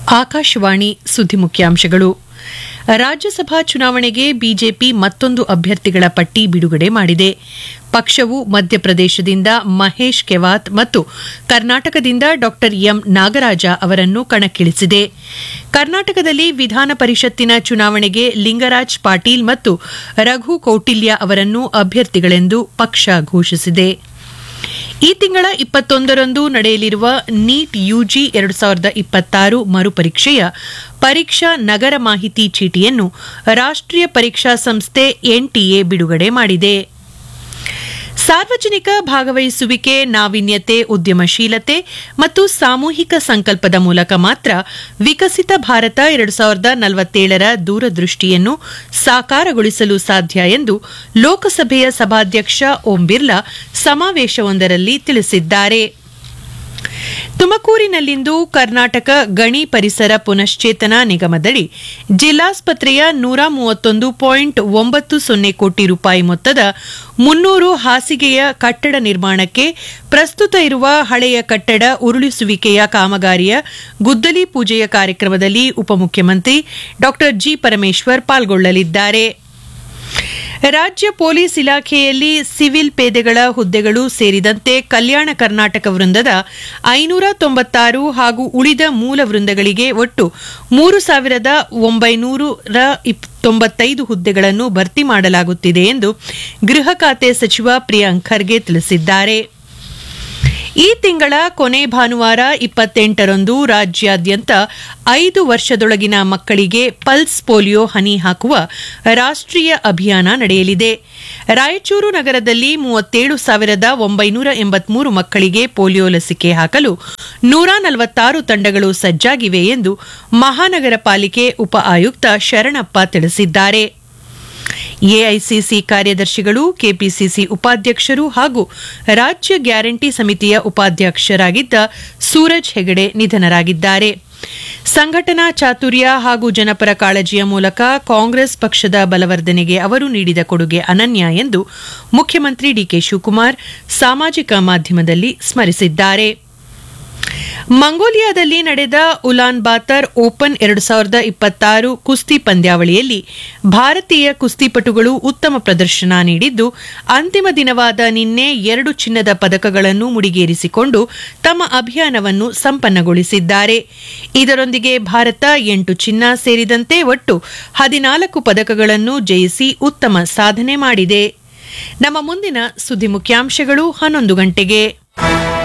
ಆಕಾಶವಾಣಿ ಸುದ್ದಿ ಮುಖ್ಯಾಂಶಗಳು ರಾಜ್ಯಸಭಾ ಚುನಾವಣೆಗೆ ಬಿಜೆಪಿ ಮತ್ತೊಂದು ಅಭ್ಯರ್ಥಿಗಳ ಪಟ್ಟಿ ಬಿಡುಗಡೆ ಮಾಡಿದೆ ಪಕ್ಷವು ಮಧ್ಯಪ್ರದೇಶದಿಂದ ಮಹೇಶ್ ಕೆವಾತ್ ಮತ್ತು ಕರ್ನಾಟಕದಿಂದ ಡಾ ಎಂ ನಾಗರಾಜ ಅವರನ್ನು ಕಣಕ್ಕಿಳಿಸಿದೆ ಕರ್ನಾಟಕದಲ್ಲಿ ವಿಧಾನ ಪರಿಷತ್ತಿನ ಚುನಾವಣೆಗೆ ಲಿಂಗರಾಜ್ ಪಾಟೀಲ್ ಮತ್ತು ರಘು ಕೌಟಿಲ್ಯ ಅವರನ್ನು ಅಭ್ಯರ್ಥಿಗಳೆಂದು ಪಕ್ಷ ಘೋಷಿಸಿದೆ ಈ ತಿಂಗಳ ಇಪ್ಪತ್ತೊಂದರಂದು ನಡೆಯಲಿರುವ ನೀಟ್ ಯುಜಿ ಎರಡು ಸಾವಿರದ ಇಪ್ಪತ್ತಾರು ಮರುಪರೀಕ್ಷೆಯ ಪರೀಕ್ಷಾ ನಗರ ಮಾಹಿತಿ ಚೀಟಿಯನ್ನು ರಾಷ್ಟ್ರೀಯ ಪರೀಕ್ಷಾ ಸಂಸ್ಥೆ ಎನ್ಟಿಎ ಬಿಡುಗಡೆ ಮಾಡಿದೆ ಸಾರ್ವಜನಿಕ ಭಾಗವಹಿಸುವಿಕೆ ನಾವೀನ್ಯತೆ ಉದ್ಯಮಶೀಲತೆ ಮತ್ತು ಸಾಮೂಹಿಕ ಸಂಕಲ್ಪದ ಮೂಲಕ ಮಾತ್ರ ವಿಕಸಿತ ಭಾರತ ಎರಡು ಸಾವಿರದ ನಲವತ್ತೇಳರ ದೂರದೃಷ್ಟಿಯನ್ನು ಸಾಕಾರಗೊಳಿಸಲು ಸಾಧ್ಯ ಎಂದು ಲೋಕಸಭೆಯ ಸಭಾಧ್ಯಕ್ಷ ಓಂ ಬಿರ್ಲಾ ಸಮಾವೇಶವೊಂದರಲ್ಲಿ ತಿಳಿಸಿದ್ದಾರೆ ತುಮಕೂರಿನಲ್ಲಿಂದು ಕರ್ನಾಟಕ ಗಣಿ ಪರಿಸರ ಪುನಶ್ಚೇತನ ನಿಗಮದಡಿ ಜಿಲ್ಲಾಸ್ಪತ್ರೆಯ ನೂರ ಮೂವತ್ತೊಂದು ಪಾಯಿಂಟ್ ಒಂಬತ್ತು ಸೊನ್ನೆ ಕೋಟಿ ರೂಪಾಯಿ ಮೊತ್ತದ ಮುನ್ನೂರು ಹಾಸಿಗೆಯ ಕಟ್ಟಡ ನಿರ್ಮಾಣಕ್ಕೆ ಪ್ರಸ್ತುತ ಇರುವ ಹಳೆಯ ಕಟ್ಟಡ ಉರುಳಿಸುವಿಕೆಯ ಕಾಮಗಾರಿಯ ಗುದ್ದಲಿ ಪೂಜೆಯ ಕಾರ್ಯಕ್ರಮದಲ್ಲಿ ಉಪಮುಖ್ಯಮಂತ್ರಿ ಡಾ ಜಿ ಪರಮೇಶ್ವರ್ ಪಾಲ್ಗೊಳ್ಳಲಿದ್ದಾರೆ ರಾಜ್ಯ ಪೊಲೀಸ್ ಇಲಾಖೆಯಲ್ಲಿ ಸಿವಿಲ್ ಪೇದೆಗಳ ಹುದ್ದೆಗಳು ಸೇರಿದಂತೆ ಕಲ್ಯಾಣ ಕರ್ನಾಟಕ ವೃಂದದ ಐನೂರ ತೊಂಬತ್ತಾರು ಹಾಗೂ ಉಳಿದ ಮೂಲ ವೃಂದಗಳಿಗೆ ಒಟ್ಟು ಮೂರು ಸಾವಿರದ ಒಂಬೈನೂರ ತೊಂಬತ್ತೈದು ಹುದ್ದೆಗಳನ್ನು ಭರ್ತಿ ಮಾಡಲಾಗುತ್ತಿದೆ ಎಂದು ಗೃಹ ಖಾತೆ ಸಚಿವ ಪ್ರಿಯಾಂಕ್ ಖರ್ಗೆ ತಿಳಿಸಿದ್ದಾರೆ ಈ ತಿಂಗಳ ಕೊನೆ ಭಾನುವಾರ ಇಪ್ಪತ್ತೆಂಟರಂದು ರಾಜ್ಯಾದ್ಯಂತ ಐದು ವರ್ಷದೊಳಗಿನ ಮಕ್ಕಳಿಗೆ ಪಲ್ಸ್ ಪೋಲಿಯೋ ಹನಿ ಹಾಕುವ ರಾಷ್ಟ್ರೀಯ ಅಭಿಯಾನ ನಡೆಯಲಿದೆ ರಾಯಚೂರು ನಗರದಲ್ಲಿ ಮೂವತ್ತೇಳು ಸಾವಿರದ ಒಂಬೈನೂರ ಎಂಬತ್ಮೂರು ಮಕ್ಕಳಿಗೆ ಪೋಲಿಯೋ ಲಸಿಕೆ ಹಾಕಲು ನೂರ ನಲವತ್ತಾರು ತಂಡಗಳು ಸಜ್ಜಾಗಿವೆ ಎಂದು ಮಹಾನಗರ ಪಾಲಿಕೆ ಉಪ ಆಯುಕ್ತ ಶರಣಪ್ಪ ತಿಳಿಸಿದ್ದಾರೆ ಎಐಸಿಸಿ ಕಾರ್ಯದರ್ಶಿಗಳು ಕೆಪಿಸಿಸಿ ಉಪಾಧ್ಯಕ್ಷರು ಹಾಗೂ ರಾಜ್ಯ ಗ್ಯಾರಂಟಿ ಸಮಿತಿಯ ಉಪಾಧ್ಯಕ್ಷರಾಗಿದ್ದ ಸೂರಜ್ ಹೆಗಡೆ ನಿಧನರಾಗಿದ್ದಾರೆ ಸಂಘಟನಾ ಚಾತುರ್ಯ ಹಾಗೂ ಜನಪರ ಕಾಳಜಿಯ ಮೂಲಕ ಕಾಂಗ್ರೆಸ್ ಪಕ್ಷದ ಬಲವರ್ಧನೆಗೆ ಅವರು ನೀಡಿದ ಕೊಡುಗೆ ಅನನ್ಯ ಎಂದು ಮುಖ್ಯಮಂತ್ರಿ ಡಿಕೆ ಶಿವಕುಮಾರ್ ಸಾಮಾಜಿಕ ಮಾಧ್ಯಮದಲ್ಲಿ ಸ್ಮರಿಸಿದ್ದಾರೆ ಮಂಗೋಲಿಯಾದಲ್ಲಿ ನಡೆದ ಉಲಾನ್ ಬಾತರ್ ಓಪನ್ ಎರಡು ಸಾವಿರದ ಇಪ್ಪತ್ತಾರು ಕುಸ್ತಿ ಪಂದ್ಯಾವಳಿಯಲ್ಲಿ ಭಾರತೀಯ ಕುಸ್ತಿಪಟುಗಳು ಉತ್ತಮ ಪ್ರದರ್ಶನ ನೀಡಿದ್ದು ಅಂತಿಮ ದಿನವಾದ ನಿನ್ನೆ ಎರಡು ಚಿನ್ನದ ಪದಕಗಳನ್ನು ಮುಡಿಗೇರಿಸಿಕೊಂಡು ತಮ್ಮ ಅಭಿಯಾನವನ್ನು ಸಂಪನ್ನಗೊಳಿಸಿದ್ದಾರೆ ಇದರೊಂದಿಗೆ ಭಾರತ ಎಂಟು ಚಿನ್ನ ಸೇರಿದಂತೆ ಒಟ್ಟು ಹದಿನಾಲ್ಕು ಪದಕಗಳನ್ನು ಜಯಿಸಿ ಉತ್ತಮ ಸಾಧನೆ ಮಾಡಿದೆ ನಮ್ಮ ಮುಂದಿನ ಸುದ್ದಿ ಮುಖ್ಯಾಂಶಗಳು ಹನ್ನೊಂದು ಗಂಟೆಗೆ